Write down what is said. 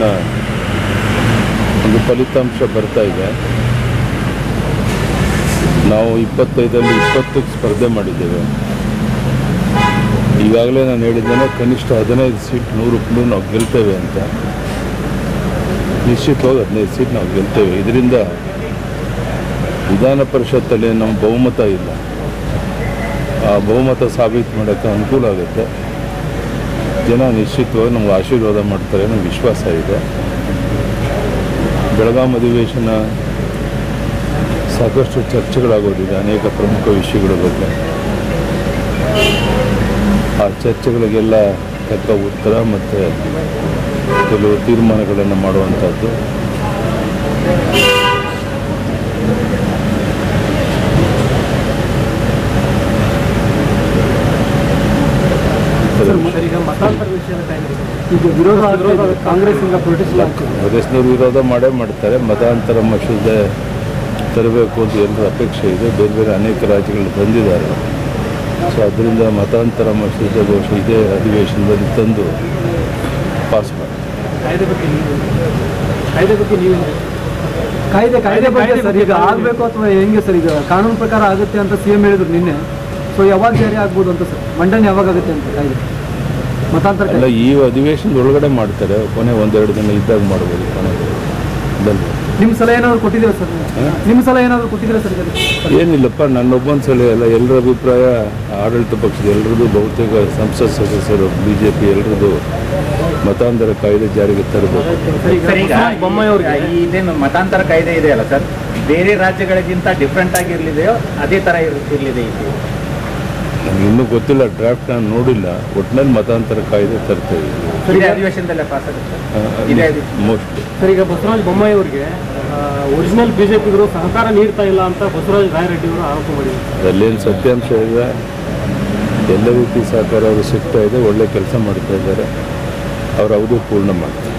ಒಂದು ಫಲಿತಾಂಶ ಬರ್ತಾ ಇದೆ ನಾವು ಇಪ್ಪತ್ತೈದರಲ್ಲಿ ಇಪ್ಪತ್ತಕ್ಕೆ ಸ್ಪರ್ಧೆ ಮಾಡಿದ್ದೇವೆ ಈಗಾಗಲೇ ನಾನು ಹೇಳಿದ್ದೇನೆ ಕನಿಷ್ಠ ಹದಿನೈದು ಸೀಟ್ ನೂರಕ್ಕೆ ನೂರು ನಾವು ಗೆಲ್ತೇವೆ ಅಂತ ನಿಶ್ಚಿತವಾಗಿ ಹದಿನೈದು ಸೀಟ್ ನಾವು ಗೆಲ್ತೇವೆ ಇದರಿಂದ ವಿಧಾನ ಪರಿಷತ್ತಲ್ಲಿ ನಮ್ಮ ಬಹುಮತ ಇಲ್ಲ ಆ ಬಹುಮತ ಸಾಬೀತು ಮಾಡೋಕ್ಕೆ ಅನುಕೂಲ ಆಗುತ್ತೆ ಜನ ನಿಶ್ಚಿತವಾಗಿ ನಮ್ಗೆ ಆಶೀರ್ವಾದ ಮಾಡ್ತಾರೆ ನಮ್ಗೆ ವಿಶ್ವಾಸ ಇದೆ ಬೆಳಗಾಂ ಅಧಿವೇಶನ ಸಾಕಷ್ಟು ಚರ್ಚೆಗಳಾಗೋದಿದೆ ಅನೇಕ ಪ್ರಮುಖ ವಿಷಯಗಳ ಬಗ್ಗೆ ಆ ಚರ್ಚೆಗಳಿಗೆಲ್ಲ ತಕ್ಕ ಉತ್ತರ ಮತ್ತು ಕೆಲವು ತೀರ್ಮಾನಗಳನ್ನು ಮಾಡುವಂಥದ್ದು ಸರ್ ಈಗ ಮತಾಂತರ ವಿಷಯದ ಟೈಮ್ ಈಗ ವಿರೋಧ ವಿರೋಧ ಕಾಂಗ್ರೆಸ್ ಇಂದ ಪೊಲಿಟಿಕ್ಸ್ ಕಾಂಗ್ರೆಸ್ನವರು ವಿರೋಧ ಮಾಡೇ ಮಾಡ್ತಾರೆ ಮತಾಂತರ ಮಸೂದೆ ತರಬೇಕು ಅಂತ ಎಲ್ಲರ ಅಪೇಕ್ಷೆ ಇದೆ ಬೇರೆ ಬೇರೆ ಅನೇಕ ರಾಜ್ಯಗಳು ತಂದಿದ್ದಾರೆ ಸೊ ಅದರಿಂದ ಮತಾಂತರ ಮಸೂದೆ ಬಹುಶಃ ಇದೇ ಅಧಿವೇಶನದಲ್ಲಿ ತಂದು ಪಾಸ್ ಮಾಡಿ ಕಾಯ್ದೆ ಬಗ್ಗೆ ನೀವು ಕಾಯ್ದೆ ಬಗ್ಗೆ ನೀವು ಕಾಯ್ದೆ ಕಾಯ್ದೆ ಬಗ್ಗೆ ಸರ್ ಈಗ ಆಗಬೇಕು ಅಥವಾ ಹೆಂಗೆ ಸರ್ ಈಗ ಕಾನೂನು ಪ್ರಕಾರ ಆಗುತ್ತೆ ಅಂತ ಸಿ ಎಂ ಹೇಳಿದ್ರು ನಿನ್ನೆ ಸೊ ಯಾವಾಗ ಜಾರಿ ಆಗ್ಬೋದು ಅಂತ ಸರ್ ಮಂಡನೆ ಯಾವಾಗ ಆಗುತ್ತೆ ಅಂತ ಕಾಯ್ದೆ ಮತಾಂತರ ಅಲ್ಲ ಈ ಅಧಿವೇಶನದ ಒಳಗಡೆ ಮಾಡ್ತಾರೆ ಕೊನೆ ಒಂದೆರಡು ದಿನ ಇದ್ದಾಗ ಮಾಡ್ಬೋದು ಕೊನೆ ಬನ್ನಿ ನಿಮ್ಮ ಸಲ ಏನಾದ್ರು ಕೊಟ್ಟಿದ್ದೀರಾ ಸರ್ ನಿಮ್ಮ ಸಲ ಏನಾದ್ರು ಕೊಟ್ಟಿದ್ದೀರಾ ಸರ್ ಇದಕ್ಕೆ? ಏನಿಲ್ಲಪ್ಪ ನನ್ನೊಬ್ಬನ ಸಲ ಅಲ್ಲ ಎಲ್ಲರ ಅಭಿಪ್ರಾಯ ಆಡಳಿತ ಪಕ್ಷದ ಎಲ್ಲರದ್ದು ಬಹುತೇಕ ಸಂಸತ್ ಸದಸ್ಯರು ಬಿ ಜೆ ಪಿ ಎಲ್ಲರದ್ದು ಮತಾಂತರ ಕಾಯ್ದೆ ಜಾರಿಗೆ ತರಬೇಕು ಸರ್ ಈಗ ಬೊಮ್ಮಾಯಿ ಅವ್ರಿಗೆ ಇದೇನು ಮತಾಂತರ ಕಾಯ್ದೆ ಇದೆ ಅಲ್ಲ ಸರ್ ಬೇರೆ ರಾಜ್ಯಗಳಿಗಿಂತ ಡಿಫ್ರೆಂಟ್ ಆಗಿರ್ಲಿದೆಯೋ ಅದೇ ತರ ಇರ್- ಇರ್ಲಿದೆ ಇಲ್ಲಿ ನನಗೆ ಇನ್ನೂ ಗೊತ್ತಿಲ್ಲ ಡ್ರಾಫ್ಟ್ ನಾನು ನೋಡಿಲ್ಲ ಒಟ್ಟಿನಲ್ಲಿ ಮತಾಂತರ ಕಾಯ್ದೆ ತರ್ತೇವೆ ಇದೇ ಅಧಿವೇಶನದಲ್ಲೇ ಪಾಸ್ ಆಗುತ್ತೆ ಇದೇ ಅಧಿ- ಮೋಸ್ಟ್ಲಿ ಸರ್ ಈಗ ಬಸವರಾಜ ಬೊಮ್ಮಾಯಿ ಅವರಿಗೆ ಒರಿಜಿನಲ್ ಬಿಜೆಪಿಗರು ಸಹಕಾರ ನೀಡ್ತಾ ಇಲ್ಲ ಅಂತ ಬಸವರಾಜ ರಾಯರೆಡ್ಡಿ ಅವರು ಆರೋಪ ಮಾಡಿದ್ದಾರೆ ಅಲ್ಲೇನು ಸತ್ಯಾಂಶ ಇದೆ ಎಲ್ಲ ರೀತಿ ಸಹಕಾರ ಅವರು ಸಿಗ್ತಾ ಇದೆ ಒಳ್ಳೆ ಕೆಲಸ ಮಾಡ್ತಾ ಇದ್ದಾರೆ ಅವ್ರ ಅವಧಿ ಪೂರ್ಣ ಮಾಡ್ತಾರೆ